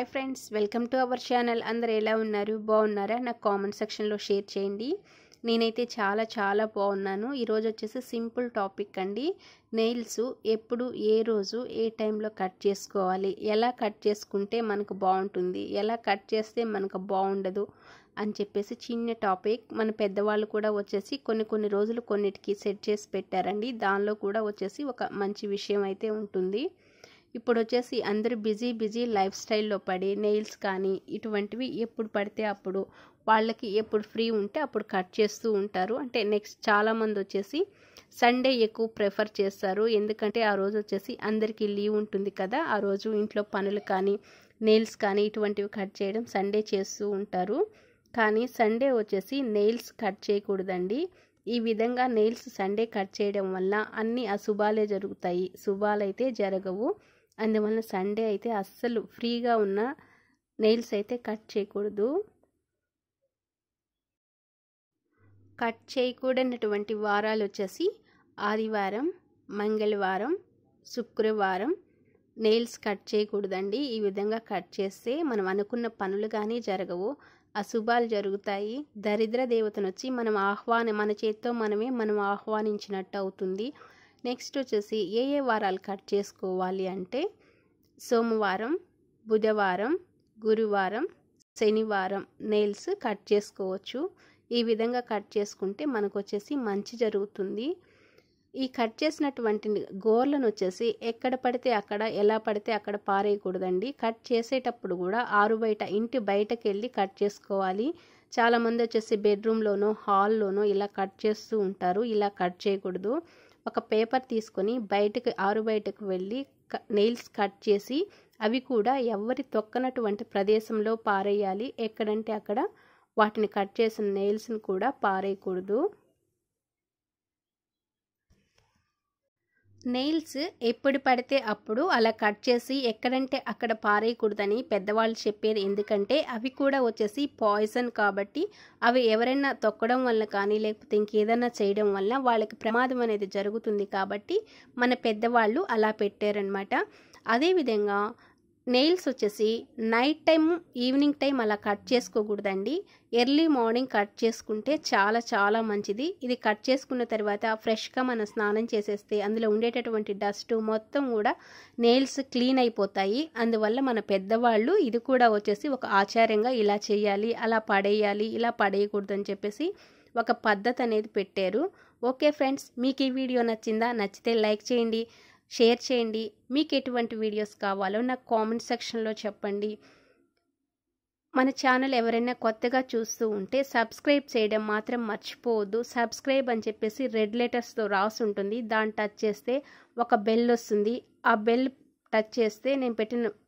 hi friends welcome to our channel అందరు ఎలా ఉన్నారు బాగున్నారా నాకు కామెంట్ సెక్షన్లో షేర్ చేయండి నేనైతే చాలా చాలా బాగున్నాను ఈరోజు వచ్చేసి సింపుల్ టాపిక్ అండి నెయిల్స్ ఎప్పుడు ఏ రోజు ఏ టైంలో కట్ చేసుకోవాలి ఎలా కట్ చేసుకుంటే మనకు బాగుంటుంది ఎలా కట్ చేస్తే మనకు బాగుండదు అని చెప్పేసి చిన్న టాపిక్ మన పెద్దవాళ్ళు కూడా వచ్చేసి కొన్ని కొన్ని రోజులు కొన్నిటికి సెట్ చేసి పెట్టారండి దానిలో కూడా వచ్చేసి ఒక మంచి విషయం అయితే ఉంటుంది ఇప్పుడు వచ్చేసి అందరూ బిజీ బిజీ లైఫ్ స్టైల్లో పడి నెయిల్స్ కానీ ఇటువంటివి ఎప్పుడు పడితే అప్పుడు వాళ్ళకి ఎప్పుడు ఫ్రీ ఉంటే అప్పుడు కట్ చేస్తూ ఉంటారు అంటే నెక్స్ట్ చాలామంది వచ్చేసి సండే ఎక్కువ ప్రిఫర్ చేస్తారు ఎందుకంటే ఆ రోజు వచ్చేసి అందరికీ లీవ్ ఉంటుంది కదా ఆ రోజు ఇంట్లో పనులు కానీ నెయిల్స్ కానీ ఇటువంటివి కట్ చేయడం సండే చేస్తూ ఉంటారు కానీ సండే వచ్చేసి నెయిల్స్ కట్ చేయకూడదండి ఈ విధంగా నెయిల్స్ సండే కట్ చేయడం వల్ల అన్ని అశుభాలే జరుగుతాయి శుభాలైతే జరగవు అందువల్ల సండే అయితే అస్సలు ఫ్రీగా ఉన్న నెయిల్స్ అయితే కట్ చేయకూడదు కట్ చేయకూడనటువంటి వారాలు వచ్చేసి ఆదివారం మంగళవారం శుక్రవారం నెయిల్స్ కట్ చేయకూడదండి ఈ విధంగా కట్ చేస్తే మనం అనుకున్న పనులు కానీ జరగవు అశుభాలు జరుగుతాయి దరిద్ర దేవతను వచ్చి మనం ఆహ్వాన మన చేత్తో మనమే మనం ఆహ్వానించినట్టు అవుతుంది నెక్స్ట్ వచ్చేసి ఏ ఏ వారాలు కట్ చేసుకోవాలి అంటే సోమవారం బుధవారం గురువారం శనివారం నెయిల్స్ కట్ చేసుకోవచ్చు ఈ విధంగా కట్ చేసుకుంటే మనకు వచ్చేసి మంచి జరుగుతుంది ఈ కట్ చేసినటువంటి గోర్లను వచ్చేసి ఎక్కడ పడితే అక్కడ ఎలా పడితే అక్కడ పారేయకూడదండి కట్ చేసేటప్పుడు కూడా ఆరు బయట ఇంటి బయటకు వెళ్ళి కట్ చేసుకోవాలి చాలామంది వచ్చేసి బెడ్రూమ్లోనో హాల్లోనో ఇలా కట్ చేస్తూ ఉంటారు ఇలా కట్ చేయకూడదు ఒక పేపర్ తీసుకొని బయటకు ఆరు బయటకు వెళ్ళి నెయిల్స్ కట్ చేసి అవి కూడా ఎవరి తొక్కనటువంటి ప్రదేశంలో పారేయాలి ఎక్కడంటే అక్కడ వాటిని కట్ చేసిన నెయిల్స్ని కూడా పారేయకూడదు నెయిల్స్ ఎప్పుడు పడితే అప్పుడు అలా కట్ చేసి ఎక్కడంటే అక్కడ పారేయకూడదని పెద్దవాళ్ళు చెప్పారు ఎందుకంటే అవి కూడా వచ్చేసి పాయిజన్ కాబట్టి అవి ఎవరైనా తొక్కడం వల్ల కానీ లేకపోతే ఇంకేదైనా చేయడం వల్ల వాళ్ళకి ప్రమాదం అనేది జరుగుతుంది కాబట్టి మన పెద్దవాళ్ళు అలా పెట్టారనమాట అదేవిధంగా నెయిల్స్ వచ్చేసి నైట్ టైం ఈవినింగ్ టైం అలా కట్ చేసుకోకూడదండి ఎర్లీ మార్నింగ్ కట్ చేసుకుంటే చాలా చాలా మంచిది ఇది కట్ చేసుకున్న తర్వాత ఫ్రెష్గా మనం స్నానం చేసేస్తే అందులో ఉండేటటువంటి డస్ట్ మొత్తం కూడా నెయిల్స్ క్లీన్ అయిపోతాయి అందువల్ల మన పెద్దవాళ్ళు ఇది కూడా వచ్చేసి ఒక ఆచార్యంగా ఇలా చేయాలి అలా పడేయాలి ఇలా పడేయకూడదు అని చెప్పేసి ఒక పద్ధతి అనేది పెట్టారు ఓకే ఫ్రెండ్స్ మీకు ఈ వీడియో నచ్చిందా నచ్చితే లైక్ చేయండి షేర్ చేయండి మీకు ఎటువంటి వీడియోస్ కావాలో నాకు కామెంట్ సెక్షన్లో చెప్పండి మన ఛానల్ ఎవరైనా కొత్తగా చూస్తూ ఉంటే సబ్స్క్రైబ్ చేయడం మాత్రం మర్చిపోవద్దు సబ్స్క్రైబ్ అని చెప్పేసి రెడ్ లెటర్స్తో రాసి ఉంటుంది దాన్ని టచ్ చేస్తే ఒక బెల్ వస్తుంది ఆ బెల్ టచ్ చేస్తే నేను పెట్టిన